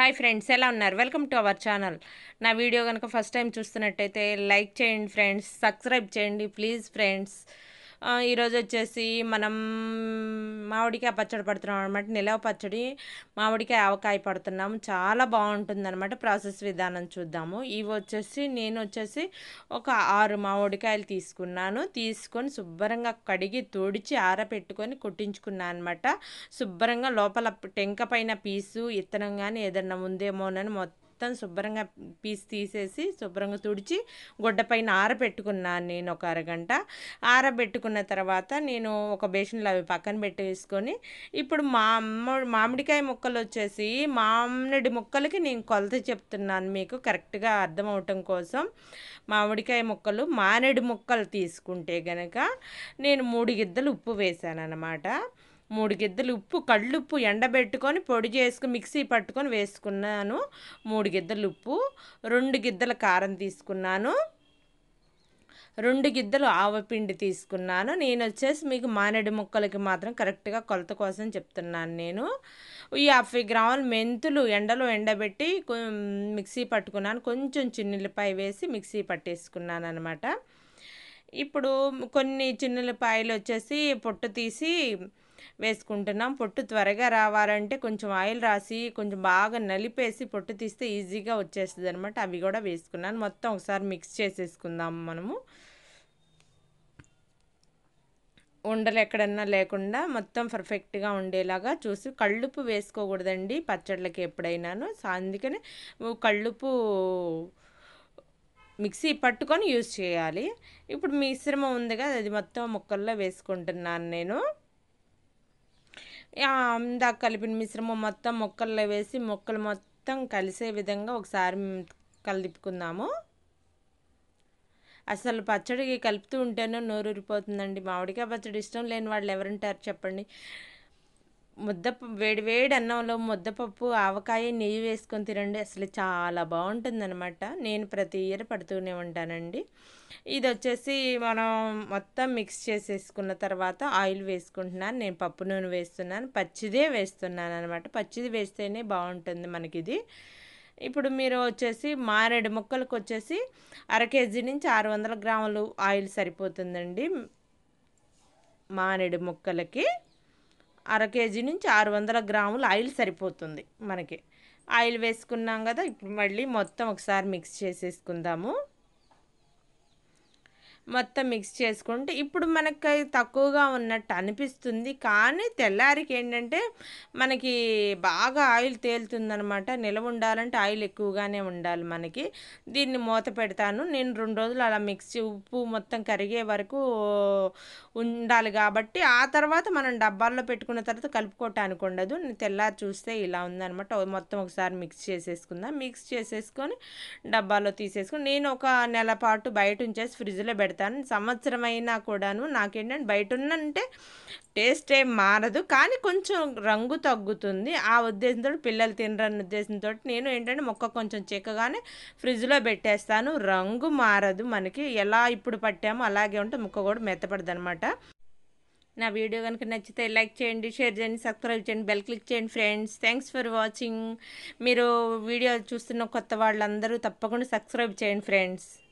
hi friends ఎలా ఉన్నారు welcome to our channel నా వీడియో కనుక ఫస్ట్ టైం చూస్తున్నట్టయితే లైక్ చేయండి ఫ్రెండ్స్ సబ్స్క్రైబ్ చేయండి ప్లీజ్ ఫ్రెండ్స్ ఆ, ఈరోజు వచ్చేసి మనం మామిడికాయ పచ్చడి పడుతున్నాం అనమాట నిలవ పచ్చడి మామిడికాయ ఆవకాయ పడుతున్నాము చాలా బాగుంటుంది అనమాట ప్రాసెస్ విధానం చూద్దాము ఇవి వచ్చేసి నేను వచ్చేసి ఒక ఆరు మామిడికాయలు తీసుకున్నాను తీసుకొని శుభ్రంగా కడిగి తుడిచి ఆరబెట్టుకొని కొట్టించుకున్నాను అనమాట శుభ్రంగా లోపల టెంక పైన పీసు ఇత్తనం కానీ ఏదన్నా ఉందేమోనని మొత్తం శుభ్రంగా పీస్ తీసేసి శుభ్రంగా తుడిచి గుడ్డ పైన ఆరబెట్టుకున్నాను నేను ఒక అరగంట ఆరబెట్టుకున్న తర్వాత నేను ఒక బేషన్లో అవి పక్కన పెట్టేసుకొని ఇప్పుడు మా మామిడికాయ ముక్కలు వచ్చేసి మామిడి ముక్కలకి నేను కొలత చెప్తున్నాను మీకు కరెక్ట్గా అర్థం అవటం కోసం మామిడికాయ ముక్కలు మానేడు ముక్కలు తీసుకుంటే గనక నేను మూడు గిద్దలు ఉప్పు వేసాను అనమాట మూడు గిద్దలు ఉప్పు కళ్ళుప్పు ఎండబెట్టుకొని పొడి చేసుకుని మిక్సీ పట్టుకొని వేసుకున్నాను మూడు గిద్దలు ఉప్పు రెండు గిద్దల కారం తీసుకున్నాను రెండు గిద్దలు ఆవపిండి తీసుకున్నాను నేను వచ్చేసి మీకు మానేడు ముక్కలకి మాత్రం కరెక్ట్గా కొలత కోసం చెప్తున్నాను నేను ఈ యాభై గ్రాములు మెంతులు ఎండలో ఎండబెట్టి కొ- మిక్సీ పట్టుకున్నాను కొంచెం చిన్నులపాయ వేసి మిక్సీ పట్టేసుకున్నాను అనమాట ఇప్పుడు కొన్ని చిన్నులపాయలు వచ్చేసి పొట్టు తీసి వేసుకుంటున్నాం పొట్టు త్వరగా రావాలంటే కొంచెం ఆయిల్ రాసి కొంచెం బాగా నలిపేసి పొట్టు తీస్తే ఈజీగా వచ్చేస్తుంది అనమాట అవి కూడా వేసుకున్నాను మొత్తం ఒకసారి మిక్స్ చేసేసుకుందాం మనము ఉండలు ఎక్కడన్నా లేకుండా మొత్తం పర్ఫెక్ట్గా ఉండేలాగా చూసి కళ్ళుప్పు వేసుకోకూడదండి పచ్చళ్ళకి ఎప్పుడైనాను సో అందుకని కళ్ళుప్పు మిక్సీ పట్టుకొని యూజ్ చేయాలి ఇప్పుడు మిశ్రమం ఉంది కదా అది మొత్తం ముక్కల్లో వేసుకుంటున్నాను నేను ఆ, ఇందాక కలిపిన మిశ్రమం మొత్తం ముక్కల్లో వేసి ముక్కలు మొత్తం కలిసే విధంగా ఒకసారి కలిపుకుందాము అసలు పచ్చడికి కలుపుతూ ఉంటేనే నోరూరిపోతుందండి మామిడికాయ పచ్చడి ఇష్టం లేని వాళ్ళు ఎవరుంటారు చెప్పండి ముద్దపప్పు వేడి వేడి అన్నంలో ముద్దపప్పు ఆవకాయ నెయ్యి వేసుకొని తినండి అసలు చాలా బాగుంటుందన్నమాట నేను ప్రతి ఇయర్ పడుతూనే ఉంటానండి ఇది వచ్చేసి మనం మొత్తం మిక్స్ చేసేసుకున్న తర్వాత ఆయిల్ వేసుకుంటున్నాను నేను పప్పు నూనె వేస్తున్నాను పచ్చిదే వేస్తున్నాను అనమాట పచ్చిది వేస్తేనే బాగుంటుంది మనకిది ఇప్పుడు మీరు వచ్చేసి మారేడు ముక్కలకు వచ్చేసి అర కేజీ నుంచి ఆరు వందల గ్రాములు ఆయిల్ సరిపోతుందండి మారేడు ముక్కలకి అర కేజీ నుంచి ఆరు వందల గ్రాములు ఆయిల్ సరిపోతుంది మనకి ఆయిల్ వేసుకున్నాం కదా ఇప్పుడు మళ్ళీ మొత్తం ఒకసారి మిక్స్ చేసేసుకుందాము మొత్తం మిక్స్ చేసుకుంటే ఇప్పుడు మనకి తక్కువగా ఉన్నట్టు అనిపిస్తుంది కానీ తెల్లారికి ఏంటంటే మనకి బాగా ఆయిల్ తేలుతుందనమాట నిలవ ఉండాలంటే ఆయిల్ ఎక్కువగానే ఉండాలి మనకి దీన్ని మూత పెడతాను నేను రెండు రోజులు అలా మిక్స్ చే- ఉప్పు మొత్తం కరిగే వరకు ఉండాలి కాబట్టి ఆ తర్వాత మనం డబ్బాల్లో పెట్టుకున్న తర్వాత కలుపుకోవటానికి ఉండదు నేను తెల్లారి చూస్తే ఇలా ఉందనమాట ఓ మొత్తం ఒకసారి మిక్స్ చేసేసుకుందాం మిక్స్ చేసేసుకొని డబ్బాలో తీసేసుకొని నేను ఒక నెల పాటు బయట ఉంచేసి ఫ్రిడ్జ్లో పెడతాను సంవత్సరం అయినా కూడాను నాకేంటంటే బయట ఉన్నంటే టేస్ట్ ఏం మారదు కానీ కొంచెం రంగు తగ్గుతుంది ఆ ఉద్దేశంతో పిల్లలు తినరన్న ఉద్దేశంతో నేను ఏంటంటే మొక్క కొంచెం చిక్కగానే ఫ్రిడ్జ్లో పెట్టేస్తాను రంగు మారదు మనకి ఎలా ఇప్పుడు పట్టామో అలాగే ఉంటే ముక్క కూడా మెత్తపడదు అనమాట నా వీడియో కనుక నచ్చితే లైక్ చేయండి షేర్ చేయండి సబ్స్క్రైబ్ చేయండి బెల్ క్లిక్ చేయండి ఫ్రెండ్స్ థ్యాంక్స్ ఫర్ వాచింగ్ మీరు వీడియో చూస్తున్న కొత్త వాళ్ళందరూ తప్పకుండా సబ్స్క్రైబ్ చేయండి ఫ్రెండ్స్